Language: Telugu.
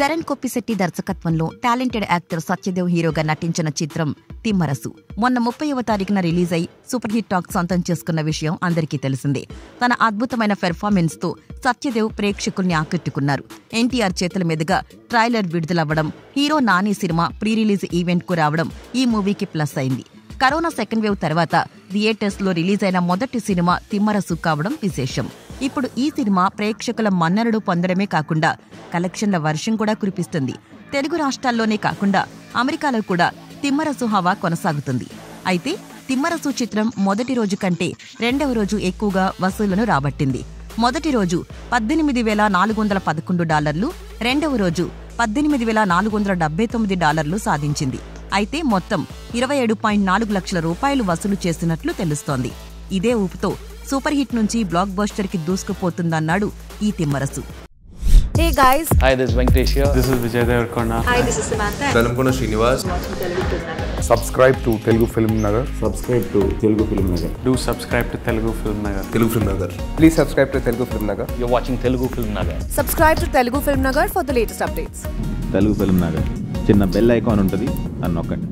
శరణ్ కొప్పిశెట్టి దర్శకత్వంలో టాలెంటెడ్ యాక్టర్ సత్యదేవ్ హీరోగా నటించిన చిత్రం తిమ్మరసు మొన్న ముప్పైవ తారీఖున రిలీజ్ అయి సూపర్ హిట్ టాక్ సొంతం చేసుకున్న విషయం అందరికీ తెలిసిందే తన అద్భుతమైన పెర్ఫార్మెన్స్ తో సత్యదేవ్ ప్రేక్షకుల్ని ఆకట్టుకున్నారు ఎన్టీఆర్ చేతుల మీదుగా ట్రైలర్ విడుదలవ్వడం హీరో నాని సినిమా ప్రీ రిలీజ్ ఈవెంట్ కు రావడం ఈ మూవీకి ప్లస్ అయింది కరోనా సెకండ్ వేవ్ తర్వాత థియేటర్స్ లో రిలీజ్ అయిన మొదటి సినిమా తిమ్మరసు కావడం విశేషం ఇప్పుడు ఈ సినిమా ప్రేక్షకుల మన్ననలు పొందడమే కాకుండా కలెక్షన్ల వర్షం కూడా కురిపిస్తుంది తెలుగు రాష్ట్రాల్లోనే కాకుండా అమెరికాలో కూడా తిమ్మరసు హవా కొనసాగుతుంది అయితే తిమ్మరసు చిత్రం మొదటి రోజు కంటే రెండవ రోజు ఎక్కువగా వసూళ్లను రాబట్టింది మొదటి రోజు పద్దెనిమిది వేల నాలుగు వందల పదకొండు డాలర్లు రెండవ రోజు పద్దెనిమిది వేల నాలుగు వందల డెబ్బై తొమ్మిది డాలర్లు సాధించింది అయితే మొత్తం ఇరవై ఏడు పాయింట్ నాలుగు లక్షల రూపాయలు వసూలు చేసినట్లు తెలుస్తోంది ఇదే ఊపుతో సూపర్ హిట్ నుంచి బ్లాక్ బస్టర్ కి దూసుకుపోతుందన్నాడు ఈ Thimmarusu Hey guys, Hi, this is Venkatesh here. This is Vijay Devarkonda. hi, this is Samantha. Velankonda Srinivas subscribe to Telugu Film Nagar. subscribe to Telugu Film Nagar. Do subscribe to Telugu Film Nagar. Telugu film Nagar Please subscribe to Telugu Film Nagar. You're watching Telugu Film Nagar. Subscribe to Telugu Film Nagar for the latest updates. Telugu film Nagar చిన్న బెల్ ఐకాన్ ఉంటుంది అని నొక్కండి